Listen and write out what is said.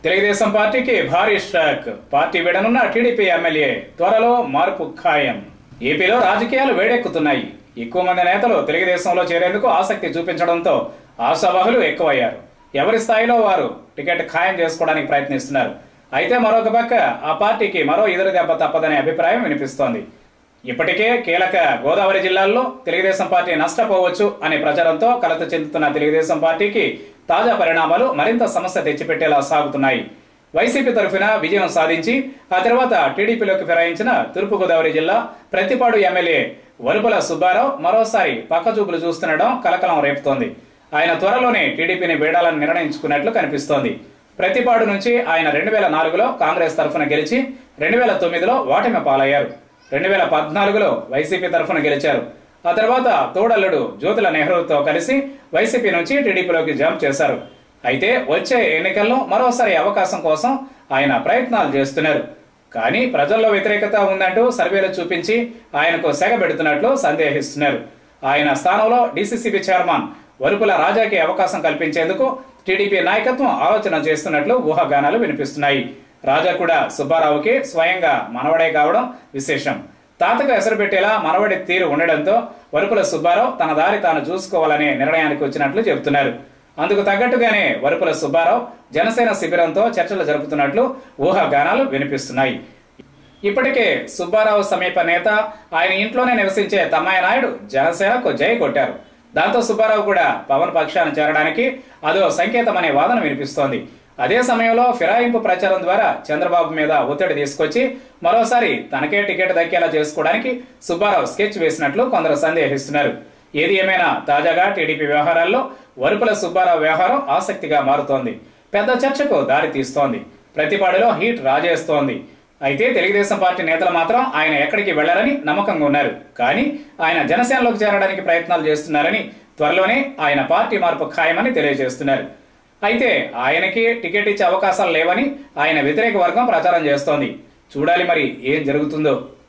తెలుగుదేశం పార్టీకి భారీ shock party విడనున్న టీడీపీ ఎమ్మెల్యే త్వరలో మార్పు ఖాయం ఏపీలో రాజకీయాలు వేడెక్కుతున్నాయి ఎక్కువ మంది నేతలు తెలుగుదేశంలో చేరేందుకు ఆసక్తి చూపించడంతో ఆశావాహులు ఎక్కువయ్యారు ఎవరి స్థాయిలో వారు టికెట్ ఖాయం చేసుకోవడానికి ప్రయత్నిస్తున్నారు అయితే మరొక పక్క ఆ పార్టీకి మరో ఎదురు దెబ్బ తప్పదనే అభిప్రాయం వినిపిస్తోంది ఇప్పటికే కీలక గోదావరి జిల్లాల్లో తెలుగుదేశం పార్టీ నష్టపోవచ్చు అనే ప్రచారంతో కలత చెందుతున్న తెలుగుదేశం పార్టీకి తాజా పరిణామాలు మరింత సమస్య తెచ్చిపెట్టేలా సాగుతున్నాయి వైసీపీ తరఫున విజయం సాధించి ఆ తర్వాత టీడీపీలోకి ఫిరాయించిన తూర్పుగోదావరి జిల్లా ప్రతిపాడు ఎమ్మెల్యే వరుపుల సుబ్బారావు మరోసారి పక్కచూపులు చూస్తుండడం కలకలం రేపుతోంది ఆయన త్వరలోనే టీడీపీని వీడాలని నిర్ణయించుకున్నట్లు కనిపిస్తోంది ప్రతిపాడు నుంచి ఆయన రెండు వేల నాలుగులో కాంగ్రెస్ తరఫున గెలిచి రెండు వేల తొమ్మిదిలో ఓటమి పాలయ్యారు రెండు వేల పద్నాలుగులో వైసీపీ తరఫున గెలిచారు ఆ తర్వాత తోడల్లుడు జ్యోతుల నెహ్రూతో కలిసి వైసీపీ నుంచి టీడీపీలోకి జంప్ చేశారు అయితే వచ్చే ఎన్నికల్లో మరోసారి అవకాశం కోసం ఆయన ప్రయత్నాలు చేస్తున్నారు కానీ ప్రజల్లో వ్యతిరేకత ఉందంటూ సర్వేలు చూపించి ఆయనకు సెగ పెడుతున్నట్లు సందేహిస్తున్నారు ఆయన స్థానంలో డీసీసీబీ చైర్మన్ వరుపుల రాజాకి అవకాశం కల్పించేందుకు టీడీపీ నాయకత్వం ఆలోచన చేస్తున్నట్లు ఊహాగానాలు వినిపిస్తున్నాయి రాజా కూడా సుబ్బారావుకి స్వయంగా మనవడే కావడం విశేషం తాతకు ఎసరు పెట్టేలా మనవడి తీరు ఉండడంతో వరుపుల సుబ్బారావు తన దారి తాను చూసుకోవాలనే నిర్ణయానికి వచ్చినట్లు చెబుతున్నారు అందుకు తగ్గట్టుగానే వరుపుల సుబ్బారావు జనసేన శిబిరంతో చర్చలు జరుపుతున్నట్లు ఊహాగానాలు వినిపిస్తున్నాయి ఇప్పటికే సుబ్బారావు సమీప నేత ఆయన ఇంట్లోనే నివసించే తమ్మయ్య నాయుడు జనసేనకు జై కొట్టారు దాంతో సుబ్బారావు కూడా పవన్ పక్షాన చేరడానికి అదో సంకేతమనే వాదన వినిపిస్తోంది అదే సమయంలో ఫిరాయింపు ప్రచారం ద్వారా చంద్రబాబు మీద ఒత్తిడి తీసుకొచ్చి మరోసారి తనకే టికెట్ దక్కేలా చేసుకోవడానికి సుబ్బారావు స్కెచ్ వేసినట్లు కొందరు సందేహిస్తున్నారు ఏది ఏమైనా తాజాగా టీడీపీ వ్యవహారాల్లో వరుపుల సుబ్బారావు వ్యవహారం ఆసక్తిగా మారుతోంది పెద్ద చర్చకు దారి తీస్తోంది ప్రతిపాడులో హీట్ రాజేస్తోంది అయితే తెలుగుదేశం పార్టీ నేతలు మాత్రం ఆయన ఎక్కడికి వెళ్లారని నమ్మకంగా ఉన్నారు కానీ ఆయన జనసేనలోకి చేరడానికి ప్రయత్నాలు చేస్తున్నారని త్వరలోనే ఆయన పార్టీ మార్పు ఖాయమని తెలియజేస్తున్నారు అయితే ఆయనకి టికెట్ ఇచ్చే అవకాశాలు లేవని ఆయన వ్యతిరేక వర్గం ప్రచారం చేస్తోంది చూడాలి మరి ఏం జరుగుతుందో